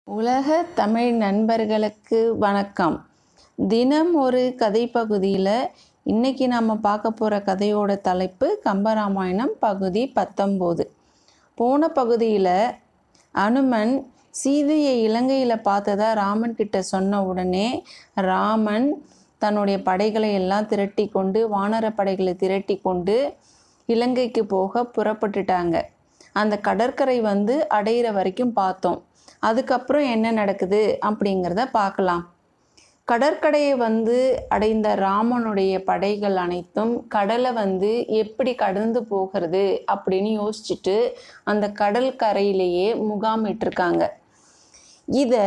உலக தமிழ் நண்பர்களுக்கு வணக்கம் தினம் ஒரு கதை பகுதியில் இன்னைக்கு நாம் பார்க்க போகிற கதையோட தலைப்பு கம்பராமாயணம் பகுதி பத்தொம்போது போன பகுதியில் அனுமன் சீதையை இலங்கையில் பார்த்ததா ராமன் கிட்ட சொன்ன உடனே ராமன் தன்னுடைய படைகளை எல்லாம் திரட்டி கொண்டு வானர படைகளை திரட்டி கொண்டு இலங்கைக்கு போக புறப்பட்டுட்டாங்க அந்த கடற்கரை வந்து அடையிற வரைக்கும் பார்த்தோம் அதுக்கப்புறம் என்ன நடக்குது அப்படிங்கிறத பார்க்கலாம் கடற்கரையை வந்து அடைந்த ராமனுடைய படைகள் அனைத்தும் கடலை வந்து எப்படி கடந்து போகிறது அப்படின்னு யோசிச்சுட்டு அந்த கடல் கரையிலேயே முகாமிட்டிருக்காங்க இதை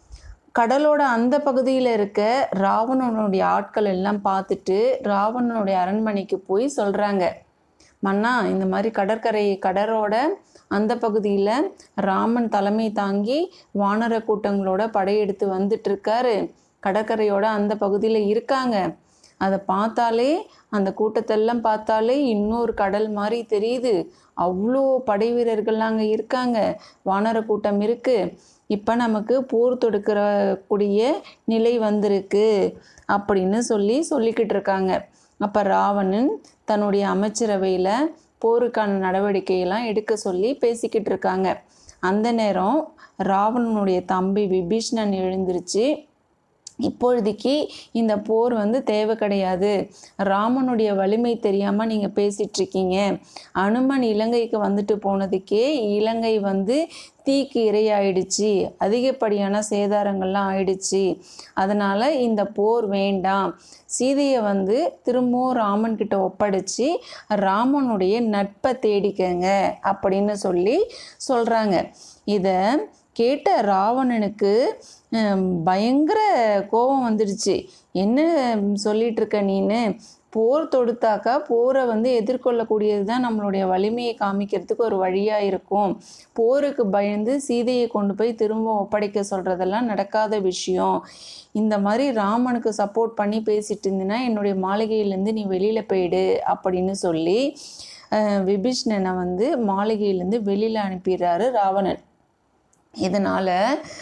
கடலோட அந்த பகுதியில் இருக்க ராவணனுடைய ஆட்கள் எல்லாம் பார்த்துட்டு ராவணனுடைய அரண்மனைக்கு போய் சொல்கிறாங்க மன்னா இந்த மாதிரி கடற்கரை கடலோட அந்த பகுதியில் ராமன் தலைமை தாங்கி வானர கூட்டங்களோட படையெடுத்து வந்துட்டு இருக்காரு கடற்கரையோட அந்த பகுதியில் இருக்காங்க அதை பார்த்தாலே அந்த கூட்டத்தெல்லாம் பார்த்தாலே இன்னொரு கடல் மாதிரி தெரியுது அவ்வளோ படை வீரர்கள்லாம் அங்கே இருக்காங்க வானர கூட்டம் இருக்குது இப்போ நமக்கு போர் தொடுக்கிற கூடிய நிலை வந்திருக்கு அப்படின்னு சொல்லி சொல்லிக்கிட்டு இருக்காங்க அப்போ ராவணன் தன்னுடைய அமைச்சரவையில் போருக்கான நடவடிக்கையெல்லாம் எடுக்க சொல்லி பேசிக்கிட்டு இருக்காங்க அந்த நேரம் ராவணனுடைய தம்பி விபீஷ்ணன் எழுந்திருச்சு இப்பொழுதைக்கு இந்த போர் வந்து தேவை கிடையாது ராமனுடைய வலிமை தெரியாமல் நீங்கள் பேசிகிட்டு இருக்கீங்க அனுமன் இலங்கைக்கு வந்துட்டு போனதுக்கே இலங்கை வந்து தீக்கு இரையாயிடுச்சு அதிகப்படியான சேதாரங்கள்லாம் ஆயிடுச்சு அதனால் இந்த போர் வேண்டாம் சீதையை வந்து திரும்பவும் ராமன் கிட்ட ஒப்படைச்சு ராமனுடைய நட்பை தேடிக்கங்க அப்படின்னு சொல்லி சொல்கிறாங்க இதை கேட்ட ராவணனுக்கு பயங்கர கோபம் வந்துடுச்சு என்ன சொல்லிட்டு இருக்க நீனு போர் தொடுத்தாக்கா போரை வந்து எதிர்கொள்ளக்கூடியது தான் நம்மளுடைய வலிமையை காமிக்கிறதுக்கு ஒரு வழியாக இருக்கும் போருக்கு பயந்து சீதையை கொண்டு போய் திரும்ப ஒப்படைக்க சொல்கிறதெல்லாம் நடக்காத விஷயம் இந்த மாதிரி ராமனுக்கு சப்போர்ட் பண்ணி பேசிட்டு இருந்தீங்கன்னா என்னுடைய மாளிகையிலேருந்து நீ வெளியில் போயிடு அப்படின்னு சொல்லி விபீஷ்ணனை வந்து மாளிகையிலேருந்து வெளியில் அனுப்பிடுறாரு ராவணன் இதனால்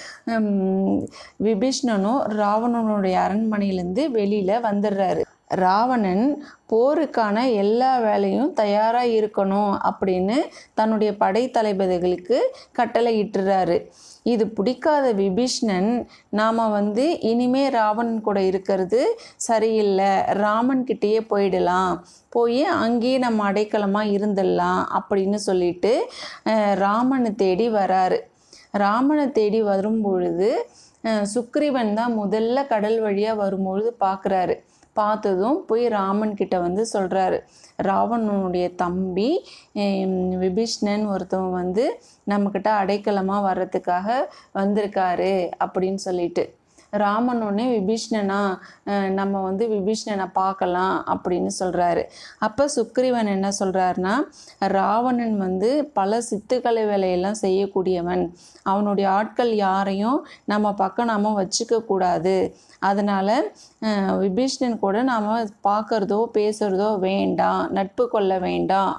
விபீஷ்ணனும் ராவணனுடைய அரண்மனையிலேருந்து வெளியில் வந்துடுறாரு ராவணன் போருக்கான எல்லா வேலையும் தயாராக இருக்கணும் அப்படின்னு தன்னுடைய படை தளபதிகளுக்கு கட்டளை இட்டுறாரு இது பிடிக்காத விபீஷ்ணன் நாம் வந்து இனிமே ராவணன் கூட இருக்கிறது சரியில்லை ராமன் கிட்டேயே போயிடலாம் போய் அங்கேயே நம்ம அடைக்கலமாக இருந்துடலாம் அப்படின்னு சொல்லிட்டு ராமனை தேடி வராரு ராமனை தேடி வரும் பொழுது சுக்ரீவன் தான் முதல்ல கடல் வழியாக வரும்பொழுது பார்க்குறாரு பார்த்ததும் போய் ராமன் கிட்ட வந்து சொல்கிறாரு ராவணனுடைய தம்பி விபீஷ்ணன் ஒருத்தவன் வந்து நம்மக்கிட்ட அடைக்கலமாக வர்றதுக்காக வந்திருக்காரு அப்படின்னு சொல்லிட்டு ராமன் ஒன்னே விபீஷ்ணனா நம்ம வந்து விபீஷ்ணனை பார்க்கலாம் அப்படின்னு சொல்கிறாரு அப்போ சுக்ரீவன் என்ன சொல்கிறாருன்னா ராவணன் வந்து பல சித்துக்கலை வேலையெல்லாம் செய்யக்கூடியவன் அவனுடைய ஆட்கள் யாரையும் நம்ம பக்கம் நாம் வச்சுக்க கூடாது அதனால் விபீஷ்ணன் கூட நாம் பார்க்குறதோ பேசுகிறதோ வேண்டாம் நட்பு கொள்ள வேண்டாம்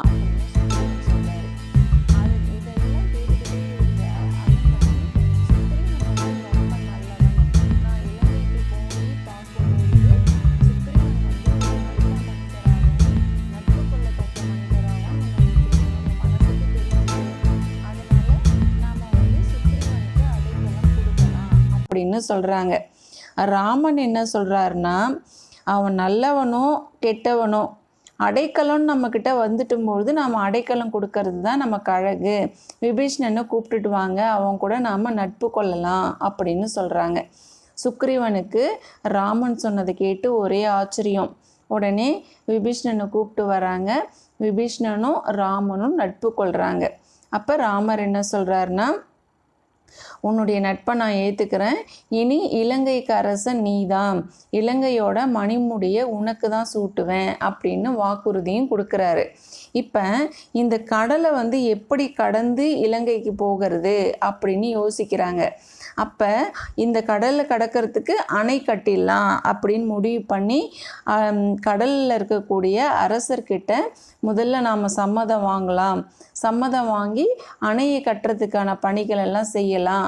அப்படின்னு சொல்கிறாங்க ராமன் என்ன சொல்கிறாருன்னா அவன் நல்லவனோ கெட்டவனோ அடைக்கலம் நம்மக்கிட்ட வந்துட்டும்பொழுது நாம் அடைக்கலம் கொடுக்கறது தான் நமக்கு அழகு விபீஷ்ணனை கூப்பிட்டுட்டு வாங்க அவன் கூட நாம் நட்பு கொள்ளலாம் அப்படின்னு சொல்கிறாங்க சுக்ரீவனுக்கு ராமன் சொன்னதை கேட்டு ஒரே ஆச்சரியம் உடனே விபீஷ்ணனை கூப்பிட்டு வராங்க விபீஷ்ணனும் ராமனும் நட்பு கொள்கிறாங்க அப்போ ராமர் என்ன சொல்கிறாருன்னா உன்னுடைய நட்பை நான் ஏற்றுக்கிறேன் இனி இலங்கைக்கு அரசன் நீ தான் இலங்கையோட மணிமுடியை உனக்கு தான் சூட்டுவேன் அப்படின்னு வாக்குறுதியும் கொடுக்குறாரு இப்போ இந்த கடலை வந்து எப்படி கடந்து இலங்கைக்கு போகிறது அப்படின்னு யோசிக்கிறாங்க அப்போ இந்த கடலில் கடக்கிறதுக்கு அணை கட்டிடலாம் அப்படின்னு முடிவு பண்ணி கடலில் இருக்கக்கூடிய அரசர்கிட்ட முதல்ல நாம் சம்மதம் வாங்கலாம் சம்மதம் வாங்கி அணையை கட்டுறதுக்கான பணிகள் எல்லாம் செய்யலாம்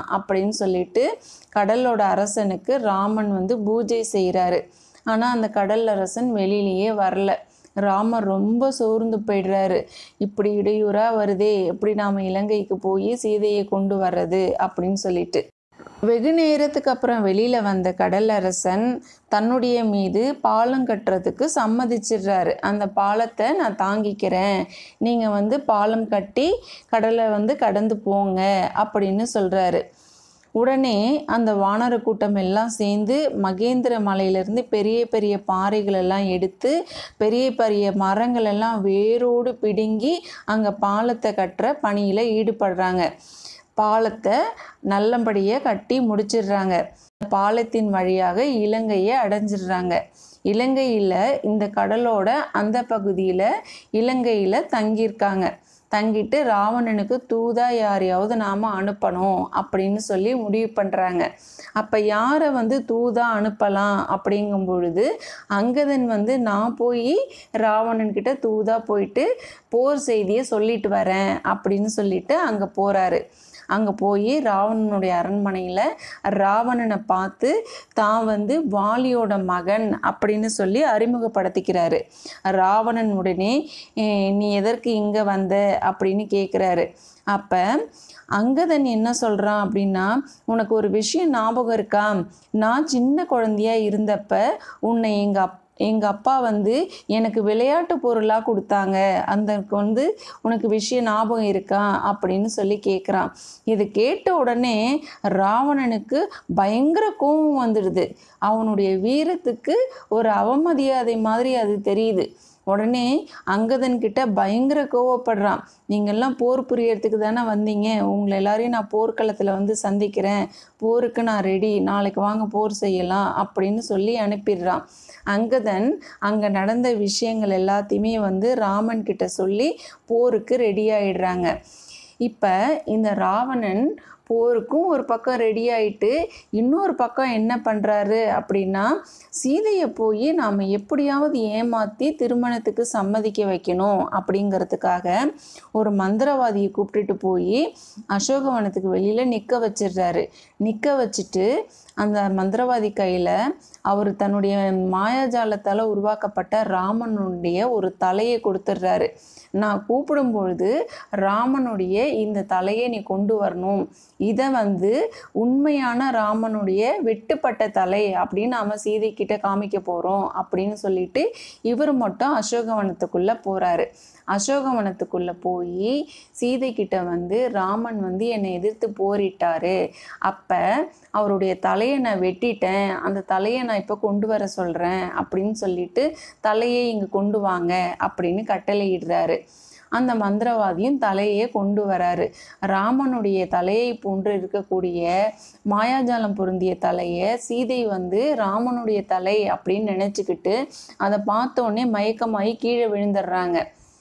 அப்படின்னு சொல்லிட்டு கடலோட அரசனுக்கு ராமன் வந்து பூஜை செய்கிறாரு ஆனால் அந்த கடல் அரசன் வெளியிலேயே வரல ராமர் ரொம்ப சோர்ந்து போயிடுறாரு இப்படி இடையூறாக வருதே எப்படி நாம் இலங்கைக்கு போய் சீதையை கொண்டு வர்றது அப்படின்னு சொல்லிட்டு வெகு நேரத்துக்கு அப்புறம் வெளியில் வந்த கடலரசன் தன்னுடைய மீது பாலம் கட்டுறதுக்கு சம்மதிச்சிடுறாரு அந்த பாலத்தை நான் தாங்கிக்கிறேன் நீங்கள் வந்து பாலம் கட்டி கடலை வந்து கடந்து போங்க அப்படின்னு சொல்கிறாரு உடனே அந்த வானர கூட்டம் எல்லாம் சேர்ந்து மகேந்திர மலையிலேருந்து பெரிய பெரிய பாறைகள் எல்லாம் எடுத்து பெரிய பெரிய மரங்கள் எல்லாம் வேரோடு பிடுங்கி அங்கே பாலத்தை கட்டுற பணியில் ஈடுபடுறாங்க பாலத்தை நல்லபடியாக கட்டி முடிச்சிடுறாங்க பாலத்தின் வழியாக இலங்கையை அடைஞ்சிடுறாங்க இலங்கையில் இந்த கடலோட அந்த பகுதியில் இலங்கையில் தங்கியிருக்காங்க தங்கிட்டு ராவணனுக்கு தூதா யாரையாவது நாம் அனுப்பணும் அப்படின்னு சொல்லி முடிவு பண்ணுறாங்க அப்போ யாரை வந்து தூதா அனுப்பலாம் அப்படிங்கும் பொழுது அங்கதன் வந்து நான் போய் ராவணன்கிட்ட தூதா போயிட்டு போர் செய்தியை சொல்லிட்டு வரேன் அப்படின்னு சொல்லிட்டு அங்கே போகிறாரு அங்கே போய் ராவணனுடைய அரண்மனையில் ராவணனை பார்த்து தான் வந்து வாலியோட மகன் அப்படின்னு சொல்லி அறிமுகப்படுத்திக்கிறாரு ராவணன் உடனே நீ எதற்கு இங்கே வந்த அப்படின்னு கேட்குறாரு அப்போ அங்கதன் என்ன சொல்கிறான் அப்படின்னா உனக்கு ஒரு விஷயம் ஞாபகம் இருக்கா நான் சின்ன குழந்தையா இருந்தப்ப உன்னை எங்கள் அப் எங்கள் அப்பா வந்து எனக்கு விளையாட்டு பொருளாக கொடுத்தாங்க அந்த வந்து உனக்கு விஷயம் ஞாபகம் இருக்கா அப்படின்னு சொல்லி கேட்குறான் இது கேட்ட உடனே ராவணனுக்கு பயங்கர கோபம் வந்துடுது அவனுடைய வீரத்துக்கு ஒரு அவமரியாதை மாதிரி அது தெரியுது உடனே அங்கதன் கிட்ட பயங்கர கோவப்படுறான் நீங்கள்லாம் போர் புரியறதுக்கு தானே வந்தீங்க உங்களை எல்லாரையும் நான் போர்க்களத்தில் வந்து சந்திக்கிறேன் போருக்கு நான் ரெடி நாளைக்கு வாங்க போர் செய்யலாம் அப்படின்னு சொல்லி அனுப்பிடுறான் அங்கதன் அங்கே நடந்த விஷயங்கள் எல்லாத்தையுமே வந்து ராமன் கிட்ட சொல்லி போருக்கு ரெடி ஆயிடுறாங்க இப்போ இந்த ராவணன் போருக்கும் ஒரு பக்கம் ரெடி ஆயிட்டு இன்னொரு பக்கம் என்ன பண்ணுறாரு அப்படின்னா சீதையை போய் நாம் எப்படியாவது ஏமாற்றி திருமணத்துக்கு சம்மதிக்க வைக்கணும் அப்படிங்கிறதுக்காக ஒரு மந்திரவாதியை கூப்பிட்டுட்டு போய் அசோகவனத்துக்கு வெளியில் நிற்க வச்சிடுறாரு நிற்க வச்சுட்டு அந்த மந்திரவாதி கையில் அவர் தன்னுடைய மாயாஜாலத்தால் உருவாக்கப்பட்ட ராமனுடைய ஒரு தலையை கொடுத்துட்றாரு நான் கூப்பிடும்பொழுது ராமனுடைய இந்த தலையை நீ கொண்டு வரணும் இதை வந்து உண்மையான ராமனுடைய வெட்டுப்பட்ட தலை அப்படின்னு நம்ம சீதை கிட்ட காமிக்க போகிறோம் அப்படின்னு சொல்லிட்டு இவர் மட்டும் அசோகவனத்துக்குள்ளே போகிறாரு அசோகவனத்துக்குள்ளே போய் சீதை கிட்ட வந்து ராமன் வந்து என்னை எதிர்த்து போரிட்டாரு அப்போ அவருடைய தலையை நான் வெட்டிட்டேன் அந்த தலையை நான் இப்போ கொண்டு வர சொல்கிறேன் அப்படின்னு சொல்லிட்டு தலையை இங்கே கொண்டு வாங்க அப்படின்னு கட்டளையிடுறாரு அந்த மந்திரவாதியும் தலையே கொண்டு வராரு ராமனுடைய தலையை போன்று இருக்கக்கூடிய மாயாஜாலம் பொருந்திய தலையை சீதை வந்து ராமனுடைய தலை அப்படின்னு நினச்சிக்கிட்டு அதை பார்த்த உடனே மயக்கமாகி கீழே விழுந்துடுறாங்க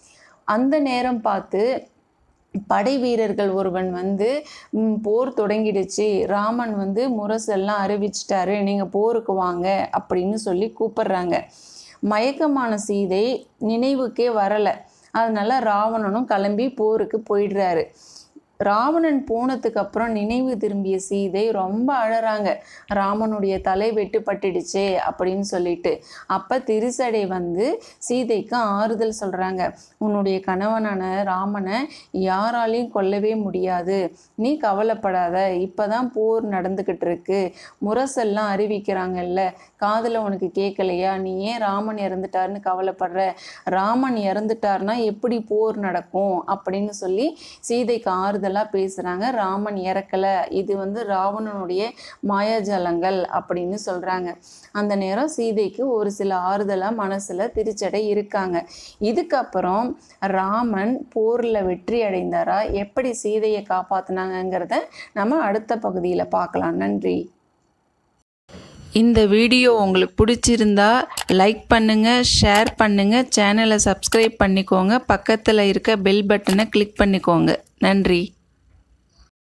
அந்த நேரம் பார்த்து படை வீரர்கள் ஒருவன் வந்து ம், போர் தொடங்கிடுச்சு ராமன் வந்து முரசெல்லாம் அறிவிச்சிட்டாரு நீங்கள் போருக்கு வாங்க அப்படின்னு சொல்லி கூப்பிடுறாங்க மயக்கமான சீதை நினைவுக்கே வரலை அதனால ராவணனும் கிளம்பி போருக்கு போயிடுறாரு ராவணன் போனதுக்கு அப்புறம் நினைவு திரும்பிய சீதை ரொம்ப அழறாங்க ராமனுடைய தலை வெட்டுப்பட்டுடுச்சே அப்படின்னு சொல்லிட்டு அப்போ திருசடை வந்து சீதைக்கு ஆறுதல் சொல்கிறாங்க உன்னுடைய கணவனான ராமனை யாராலையும் கொல்லவே முடியாது நீ கவலைப்படாத இப்போதான் போர் நடந்துக்கிட்டு இருக்கு முரசெல்லாம் அறிவிக்கிறாங்கல்ல காதில் உனக்கு கேட்கலையா நீ ஏன் ராமன் இறந்துட்டாருன்னு கவலைப்படுற ராமன் இறந்துட்டார்னா எப்படி போர் நடக்கும் அப்படின்னு சொல்லி சீதைக்கு ஆறுதலாக பேசுகிறாங்க ராமன் இறக்கலை இது வந்து ராவணனுடைய மாயாஜாலங்கள் அப்படின்னு சொல்கிறாங்க அந்த நேரம் சீதைக்கு ஒரு சில ஆறுதலாக மனசில் திருச்சடை இருக்காங்க இதுக்கப்புறம் ராமன் போரில் வெற்றி அடைந்தாரா எப்படி சீதையை காப்பாற்றினாங்கங்கிறத நம்ம அடுத்த பகுதியில் பார்க்கலாம் நன்றி இந்த வீடியோ உங்களுக்கு பிடிச்சிருந்தா லைக் பண்ணுங்கள் ஷேர் பண்ணுங்கள் சேனலை சப்ஸ்கிரைப் பண்ணிக்கோங்க பக்கத்தில் இருக்க பெல் பட்டனை கிளிக் பண்ணிக்கோங்க நன்றி